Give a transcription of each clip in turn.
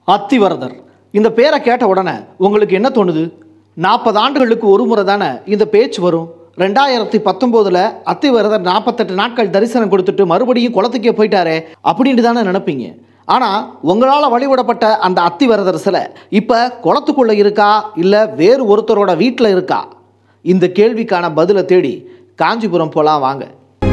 அத்திவரதர் இந்த பேரை கேட்ட உடனே உங்களுக்கு என்ன தோணுது நாற்பது ஆண்டுகளுக்கு ஒரு முறை தானே இந்த பேச்சு வரும் ரெண்டாயிரத்தி பத்தொம்போதில் அத்திவரதர் நாற்பத்தெட்டு நாட்கள் தரிசனம் கொடுத்துட்டு மறுபடியும் குளத்துக்கே போயிட்டாரே அப்படின்ட்டு தானே நினைப்பீங்க ஆனால் உங்களால் வழிபடப்பட்ட அந்த அத்திவரதர் சிலை இப்போ குளத்துக்குள்ளே இருக்கா இல்லை வேறு ஒருத்தரோட வீட்டில் இருக்கா இந்த கேள்விக்கான பதிலை தேடி காஞ்சிபுரம் போலாம் வாங்க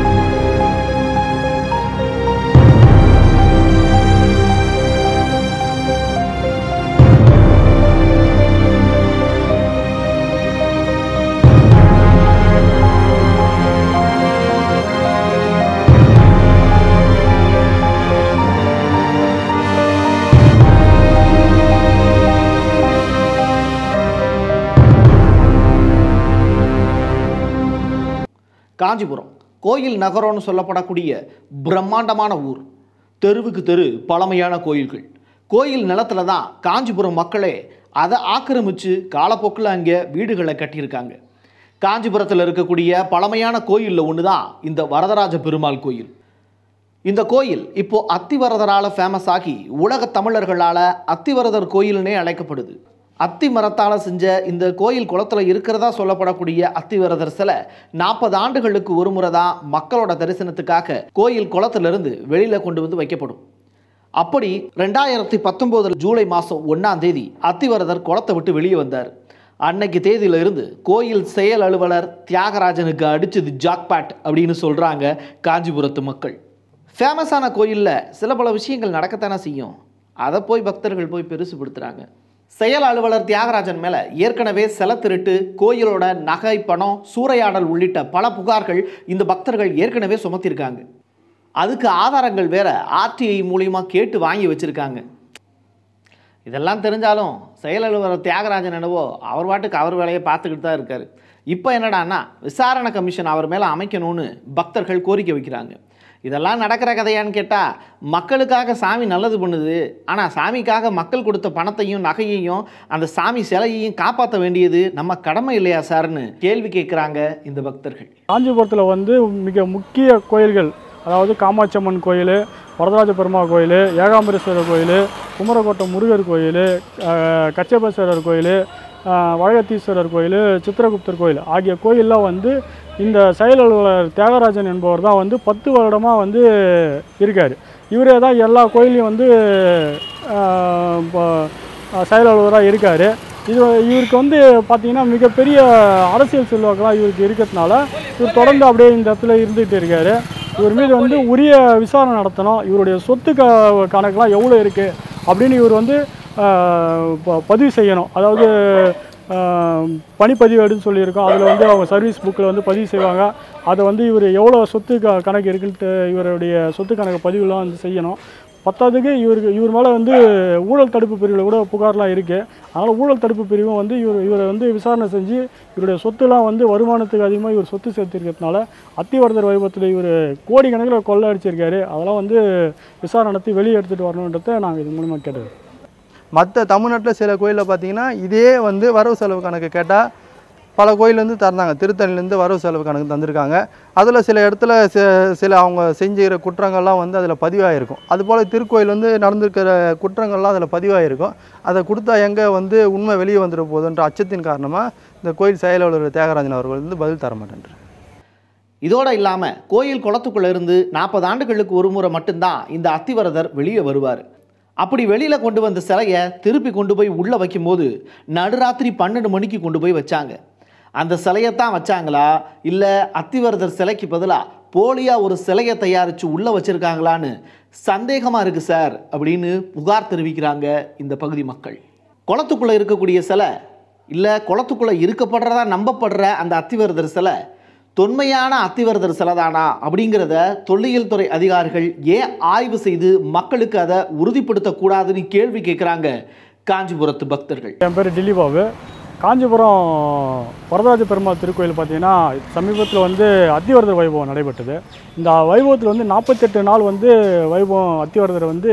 காஞ்சிபுரம் கோயில் நகரம்னு சொல்லப்படக்கூடிய பிரம்மாண்டமான ஊர் தெருவுக்கு தெரு பழமையான கோயில்கள் கோயில் நிலத்துல தான் காஞ்சிபுரம் மக்களே அதை ஆக்கிரமித்து காலப்போக்கில் அங்கே வீடுகளை கட்டியிருக்காங்க காஞ்சிபுரத்தில் இருக்கக்கூடிய பழமையான கோயிலில் ஒன்று தான் இந்த வரதராஜ பெருமாள் கோயில் இந்த கோயில் இப்போ அத்திவரதரால் ஃபேமஸ் ஆகி உலக தமிழர்களால் அத்திவரதர் கோயில்னே அழைக்கப்படுது அத்தி மரத்தால் செஞ்ச இந்த கோயில் குளத்துல இருக்கிறதா சொல்லப்படக்கூடிய அத்திவரதர் சிலை நாற்பது ஆண்டுகளுக்கு ஒரு முறை தான் மக்களோட தரிசனத்துக்காக கோயில் குளத்திலிருந்து வெளியில் கொண்டு வந்து வைக்கப்படும் அப்படி ரெண்டாயிரத்தி பத்தொம்போதில் ஜூலை மாதம் ஒன்றாம் தேதி அத்திவரதர் குளத்தை விட்டு வெளியே வந்தார் அன்னைக்கு தேதியில இருந்து கோயில் செயல் அலுவலர் தியாகராஜனுக்கு அடிச்சது ஜாக்பாட் அப்படின்னு சொல்கிறாங்க காஞ்சிபுரத்து மக்கள் ஃபேமஸான கோயிலில் சில பல விஷயங்கள் நடக்கத்தானே செய்யும் அதை போய் பக்தர்கள் போய் பெருசுபடுத்துகிறாங்க செயல் அலுவலர் தியாகராஜன் மேலே ஏற்கனவே செல திருட்டு கோயிலோட நகை பணம் சூறையாடல் உள்ளிட்ட பல புகார்கள் இந்த பக்தர்கள் ஏற்கனவே சுமத்திருக்காங்க அதுக்கு ஆதாரங்கள் வேற ஆர்டிஐ மூலியமா கேட்டு வாங்கி வச்சிருக்காங்க இதெல்லாம் தெரிஞ்சாலும் செயல் அலுவலர் தியாகராஜன் என்னவோ அவர் பாட்டுக்கு அவர் வேலையை பார்த்துக்கிட்டு தான் இருக்காரு இப்போ என்னடான்னா விசாரணை கமிஷன் அவர் மேலே அமைக்கணும்னு பக்தர்கள் கோரிக்கை வைக்கிறாங்க இதெல்லாம் நடக்கிற கதையான்னு கேட்டால் மக்களுக்காக சாமி நல்லது பண்ணுது ஆனால் சாமிக்காக மக்கள் கொடுத்த பணத்தையும் நகையையும் அந்த சாமி சிலையையும் காப்பாற்ற வேண்டியது நம்ம கடமை இல்லையா சார்னு கேள்வி கேட்குறாங்க இந்த பக்தர்கள் காஞ்சிபுரத்தில் வந்து மிக முக்கிய கோயில்கள் அதாவது காமாட்சியம்மன் கோயில் வரதராஜ பெருமாள் கோயில் ஏகாம்பரேஸ்வரர் கோயில் குமரக்கோட்டை முருகர் கோயில் அஹ், கச்சபேஸ்வரர் கோயில் அஹ், வழகத்தீஸ்வரர் கோயில் சித்திரகுப்தர் கோயில் ஆகிய கோயிலெலாம் வந்து இந்த செயல் அலுவலர் தியாகராஜன் என்பவர் தான் வந்து பத்து வருடமாக வந்து இருக்கார் இவரே தான் எல்லா கோயிலையும் வந்து அஹ், ப- செயல் அலுவலராக இருக்கார் இது இவருக்கு வந்து பார்த்தீங்கன்னா மிகப்பெரிய அரசியல் செல்வாக்கெல்லாம் இவருக்கு இருக்கிறதுனால இவர் தொடர்ந்து அப்படியே இந்த இடத்துல இருந்துகிட்டு இருக்காரு இவர் மீது வந்து உரிய விசாரணை நடத்தணும் இவருடைய சொத்து க கணக்கெலாம் எவ்வளோ இருக்குது அப்படின்னு இவர் வந்து ஆஹ், ப- பதிவு செய்யணும் அதாவது ஆஹ், பணிப்பதிவேடுன்னு சொல்லியிருக்கோம் அதில் வந்து அவங்க சர்வீஸ் புக்கில் வந்து பதிவு செய்வாங்க அதை வந்து இவர் எவ்வளோ சொத்து க கணக்கு இருக்குன்ட்டு இவருடைய சொத்து கணக்கு பதிவுலாம் வந்து செய்யணும் பத்தாவதுக்கு இவருக்கு இவர் மேலே வந்து ஊழல் தடுப்பு பிரிவில் கூட புகார்லாம் இருக்குது அதனால் ஊழல் தடுப்பு பிரிவும் வந்து இவர் இவரை வந்து விசாரணை செஞ்சு இவருடைய சொத்துலாம் வந்து வருமானத்துக்கு அதிகமாக இவர் சொத்து சேர்த்திருக்கிறதுனால அத்திவரதர் வைபவத்தில் இவர் கோடிக்கணக்கில் கொள்ளை அடிச்சிருக்காரு அதெல்லாம் வந்து விசாரணை நடத்தி வெளியே எடுத்துகிட்டு வரணுன்றதை நாங்கள் இது மூலமாக கேட்டது மற்ற தமிழ்நாட்டில் சில கோயிலில் பார்த்தீங்கன்னா இதே வந்து வரவு செலவு கணக்கு கேட்டால் பல கோயில் வந்து தந்தாங்க திருத்தணிலேருந்து வரவு செலவு கணக்கு தந்திருக்காங்க அதில் சில இடத்துல சி- சில அவங்க செஞ்சுக்கிற குற்றங்கள்லாம் வந்து அதில் பதிவாகிருக்கும் அதுபோல் திருக்கோயில் வந்து நடந்திருக்கிற குற்றங்கள்லாம் அதில் பதிவாகிருக்கும் அதை கொடுத்தா எங்கே வந்து உண்மை வெளியே வந்துட போகுதுன்ற அச்சத்தின் காரணமாக இந்த கோயில் செயல் அலுவலர் தியாகராஜன் அவர்கள் வந்து பதில் தர மாட்டேன்றார் இதோட இல்லாமல் கோயில் குளத்துக்குள்ள இருந்து நாற்பது ஆண்டுகளுக்கு ஒரு முறை மட்டும்தான் இந்த அத்திவரதர் வெளியே வருவார் அப்படி வெளியில் கொண்டு வந்த சிலையை திருப்பி கொண்டு போய் உள்ளே வைக்கும்போது நடுராத்திரி பன்னெண்டு மணிக்கு கொண்டு போய் வச்சாங்க அந்த சிலையைத்தான் வச்சாங்களா இல்லை அத்திவரதர் சிலைக்கு பதிலாக போலியாக ஒரு சிலையை தயாரித்து உள்ளே வச்சுருக்காங்களான்னு சந்தேகமாக இருக்குது சார் அப்படின்னு புகார் தெரிவிக்கிறாங்க இந்த பகுதி மக்கள் குளத்துக்குள்ளே இருக்கக்கூடிய சிலை இல்லை குளத்துக்குள்ளே இருக்கப்படுறதா நம்பப்படுற அந்த அத்திவரதர் சிலை தொன்மையான அத்திவரதர் சிலைதானா அப்படிங்கிறத தொல்லியல் துறை அதிகாரிகள் ஏன் ஆய்வு செய்து மக்களுக்கு அதை உறுதிப்படுத்தக்கூடாதுன்னு கேள்வி கேட்குறாங்க காஞ்சிபுரத்து பக்தர்கள் என் பேர் டில்லி பாபு காஞ்சிபுரம் வரதராஜ பெருமாள் திருக்கோயில் பார்த்தீங்கன்னா சமீபத்தில் வந்து அத்திவரதர் வைபவம் நடைபெற்றது இந்த வைபவத்தில் வந்து நாற்பத்தெட்டு நாள் வந்து வைபவம் அத்திவரதரை வந்து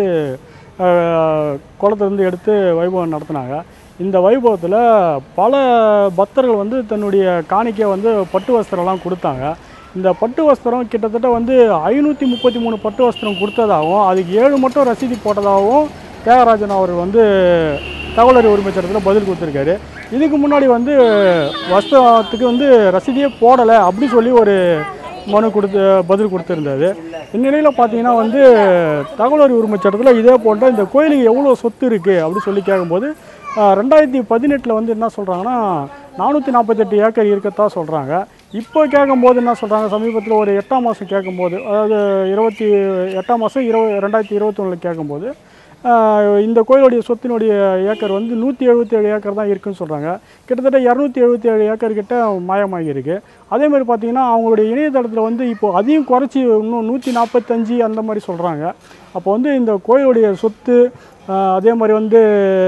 அஹ், குளத்திலிருந்து எடுத்து வைபவம் நடத்தினாங்க இந்த வைபவத்தில் பல பக்தர்கள் வந்து தன்னுடைய காணிக்கை வந்து பட்டு வஸ்திரம்லாம் கொடுத்தாங்க இந்த பட்டு வஸ்திரம் கிட்டத்தட்ட வந்து ஐநூற்றி முப்பத்தி மூணு பட்டு வஸ்திரம் கொடுத்ததாகவும் அதுக்கு ஏழு மட்டும் ரசீது போட்டதாகவும் தியாகராஜன் அவர் வந்து தகவல் அறிவு உரிமை சட்டத்தில் பதில் கொடுத்துருக்காரு இதுக்கு முன்னாடி வந்து வஸ்தவத்துக்கு வந்து ரசீதியே போடலை அப்படி சொல்லி ஒரு மனு கொடுத்து பதில் கொடுத்துருந்தாரு இந்நிலையில் பார்த்தீங்கன்னா வந்து தகவல் அறிவு உரிமை சட்டத்தில் இதே போன்ற இந்த கோயிலுக்கு எவ்வளோ சொத்து இருக்குது அப்படின்னு சொல்லி கேட்கும்போது ஆஹ், ரெண்டாயிரத்தி பதினெட்டில் வந்து என்ன சொல்கிறாங்கன்னா நானூற்றி நாற்பத்தெட்டு ஏக்கர் இருக்கத்தான் சொல்கிறாங்க இப்போ கேட்கும்போது என்ன சொல்கிறாங்க சமீபத்தில் ஒரு எட்டாம் மாதம் கேட்கும்போது அதாவது இருபத்தி எட்டாம் மாதம் இருபது ரெண்டாயிரத்தி இருபத்தொன்னில் கேட்கும்போது ஆஹ், இந்த கோயிலுடைய சொத்தினுடைய ஏக்கர் வந்து நூற்றி எழுபத்தி ஏழு ஏக்கர் தான் இருக்குன்னு சொல்கிறாங்க கிட்டத்தட்ட இரநூத்தி எழுபத்தி ஏழு ஏக்கர் கிட்ட மாயமாகி இருக்கு அதே மாதிரி பார்த்தீங்கன்னா அவங்களுடைய இணையதளத்தில் வந்து இப்போ அதையும் குறைச்சி இன்னும் நூற்றி நாற்பத்தஞ்சு அந்த மாதிரி சொல்கிறாங்க அப்போ வந்து இந்த கோயிலுடைய சொத்து ஆஹ், அதே மாதிரி வந்து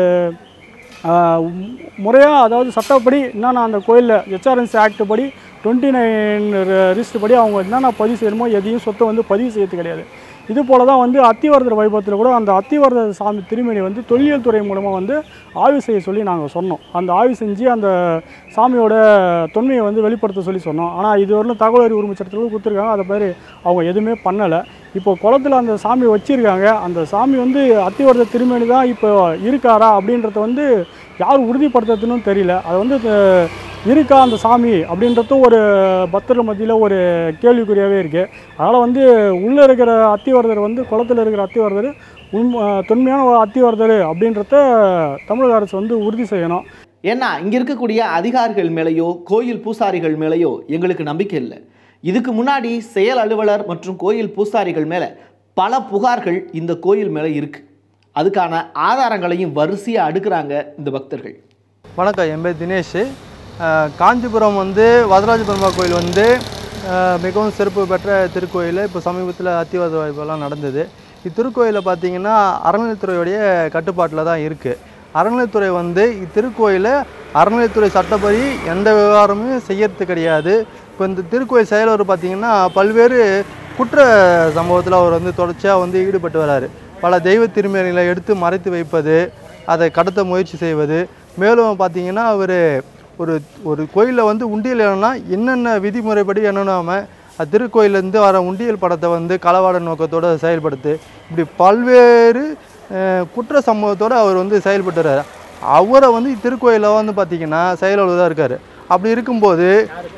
முறையாக அதாவது சட்டப்படி என்னென்ன அந்த கோயிலில் ஹெச்ஆர்என்சி ஆக்ட் படி டுவெண்ட்டி நைன் ரிஜிஸ்டர் படி அவங்க என்னென்ன பதிவு செய்யணுமோ எதையும் சொத்தை வந்து பதிவு செய்யறது கிடையாது இது போல தான் வந்து அத்திவரதர் வைபவத்தில் கூட அந்த அத்திவரதர் சாமி திருமணி வந்து தொல்லியல் துறை மூலமாக வந்து ஆய்வு செய்ய சொல்லி நாங்கள் சொன்னோம் அந்த ஆய்வு செஞ்சு அந்த சாமியோட தொன்மையை வந்து வெளிப்படுத்த சொல்லி சொன்னோம் ஆனால் இது வரலும் தகவல் அறிவு உரிமை சட்டத்தில் கொடுத்துருக்காங்க அதை மாதிரி அவங்க எதுவுமே பண்ணலை இப்போ குளத்துல அந்த சாமி வச்சிருக்காங்க அந்த சாமி வந்து அத்திவரத திருமணி தான் இப்போ இருக்காரா அப்படின்றத வந்து யார் உறுதிப்படுத்துறதுன்னு தெரியல அது வந்து அஹ், இருக்கா அந்த சாமி அப்படின்றதும் ஒரு பக்தர்கள் மத்தியில் ஒரு கேள்விக்குறியாகவே இருக்குது அதனால் வந்து உள்ளே இருக்கிற அத்திவரதர் வந்து குளத்துல இருக்கிற அத்திவரதர் உண்மை தொன்மையான ஒரு அத்திவரதர் அப்படின்றத தமிழக அரசு வந்து உறுதி செய்யணும் ஏன்னா இங்க இருக்கக்கூடிய அதிகாரிகள் மேலேயோ கோயில் பூசாரிகள் மேலேயோ எங்களுக்கு நம்பிக்கை இல்லை இதுக்கு முன்னாடி செயல் அலுவலர் மற்றும் கோயில் பூசாரிகள் மேலே பல புகார்கள் இந்த கோயில் மேலே இருக்கு அதுக்கான ஆதாரங்களையும் வரிசையாக அடுக்குறாங்க இந்த பக்தர்கள் வணக்கம் என் பேர் தினேஷ் அஹ், காஞ்சிபுரம் வந்து வரதராஜ பெருமா கோயில் வந்து அஹ், மிகவும் சிறப்பு பெற்ற திருக்கோயில் இப்போ சமீபத்தில் அத்திவாத வாய்ப்பெல்லாம் நடந்தது இத்திருக்கோயிலில் பார்த்தீங்கன்னா அறநிலைத்துறையுடைய கட்டுப்பாட்டில் தான் இருக்குது அறநிலைத்துறை வந்து இத்திருக்கோயிலை அறநிலைத்துறை சட்டப்படி எந்த விவகாரமும் செய்யறது கிடையாது இப்போ இந்த திருக்கோயில் செயலர் பார்த்தீங்கன்னா பல்வேறு குற்ற சம்பவத்தில் அவர் வந்து தொடர்ச்சியாக வந்து ஈடுபட்டு வராரு பல தெய்வ திருமேனிகளை எடுத்து மறைத்து வைப்பது அதை கடத்த முயற்சி செய்வது மேலும் பார்த்தீங்கன்னா அவர் ஒரு ஒரு கோயிலில் வந்து உண்டியல் என்னன்னா என்னென்ன விதிமுறைப்படி என்னென்னாம அது திருக்கோயிலேருந்து வர உண்டியல் படத்தை வந்து களவாட நோக்கத்தோடு செயல்படுத்து இப்படி பல்வேறு அஹ், குற்ற சம்பவத்தோடு அவர் வந்து செயல்பட்டுறாரு அவரை வந்து திருக்கோயிலில் வந்து பார்த்தீங்கன்னா செயலாளர் இருக்கார் அப்படி இருக்கும்போது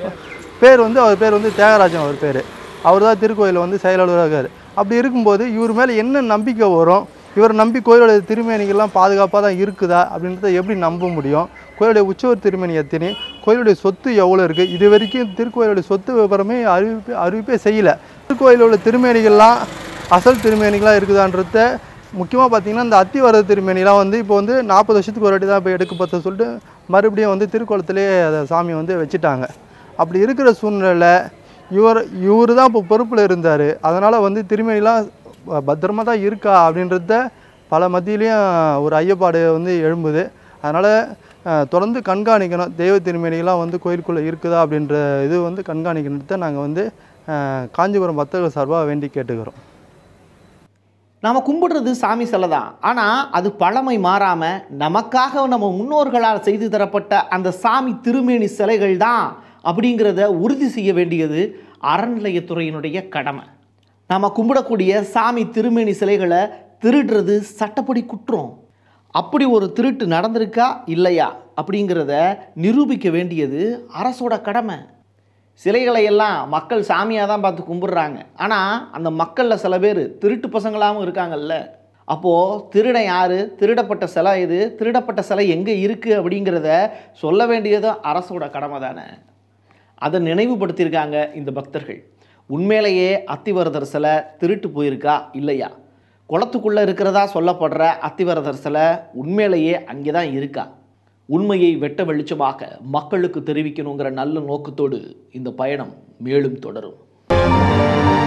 பேர் வந்து அவர் பேர் வந்து தியாகராஜன் அவர் பேர் அவர் தான் திருக்கோயிலில் வந்து செயலாளராக இருக்கார் அப்படி இருக்கும்போது இவர் மேலே என்ன நம்பிக்கை வரும் இவர் நம்பி கோயிலோட திருமேனிகள்லாம் பாதுகாப்பாக தான் இருக்குதா அப்படின்றத எப்படி நம்ப முடியும் கோயிலுடைய உற்சவர் திருமேனி எத்தனை கோயிலுடைய சொத்து எவ்வளோ இருக்குது இது வரைக்கும் திருக்கோயிலுடைய சொத்து விவரமே அறிவிப்பு அறிவிப்பே செய்யலை திருக்கோயிலோட திருமேனிகள்லாம் அசல் திருமேனிகளாக இருக்குதான்றத முக்கியமாக பார்த்தீங்கன்னா இந்த அத்திவரத திருமேனிலாம் வந்து இப்போ வந்து நாற்பது வருஷத்துக்கு ஒரு வாட்டி தான் இப்போ எடுக்கப்பட்ட சொல்லிட்டு மறுபடியும் வந்து திருக்குளத்திலே அதை சாமியை வந்து வச்சுட்டாங்க அப்படி இருக்கிற சூழ்நிலை இவர் இவர் தான் இப்போ பொறுப்பில் இருந்தார் அதனால் வந்து திருமணிலாம் பத்திரமா தான் இருக்கா அப்படின்றத பல மத்தியிலையும் ஒரு ஐயப்பாடு வந்து எழும்புது அதனால் தொடர்ந்து கண்காணிக்கணும் தெய்வ திருமணிகள்லாம் வந்து கோயிலுக்குள்ளே இருக்குதா அப்படின்ற இது வந்து கண்காணிக்கணுன்றத நாங்கள் வந்து அஹ், காஞ்சிபுரம் பக்தர்கள் சார்பாக வேண்டி கேட்டுக்கிறோம் நாம் கும்பிடுறது சாமி சிலை தான் ஆனால் அது பழமை மாறாமல் நமக்காக நம்ம முன்னோர்களால் செய்து தரப்பட்ட அந்த சாமி திருமேனி சிலைகள் தான் அப்படிங்கிறத உறுதி செய்ய வேண்டியது அறநிலையத்துறையினுடைய கடமை நாம் கும்பிடக்கூடிய சாமி திருமேனி சிலைகளை திருடுறது சட்டப்படி குற்றம் அப்படி ஒரு திருட்டு நடந்திருக்கா இல்லையா அப்படிங்கிறத நிரூபிக்க வேண்டியது அரசோட கடமை சிலைகளை எல்லாம் மக்கள் சாமியாக தான் பார்த்து கும்பிடுறாங்க ஆனால் அந்த மக்களில் சில பேர் திருட்டு பசங்களாகவும் இருக்காங்கல்ல அப்போது திருடன் யார் திருடப்பட்ட சிலை இது திருடப்பட்ட சிலை எங்கே இருக்குது அப்படிங்கிறத சொல்ல வேண்டியதும் அரசோட கடமை தானே அதை நினைவுபடுத்தியிருக்காங்க இந்த பக்தர்கள் உண்மையிலேயே அத்திவரதர் சிலை திருட்டு போயிருக்கா இல்லையா குளத்துக்குள்ளே இருக்கிறதா சொல்லப்படுற அத்திவரதர் சிலை உண்மையிலேயே அங்கே தான் இருக்கா உண்மையை வெட்ட வெளிச்சமாக மக்களுக்கு தெரிவிக்கணுங்கிற நல்ல நோக்கத்தோடு இந்த பயணம் மேலும் தொடரும்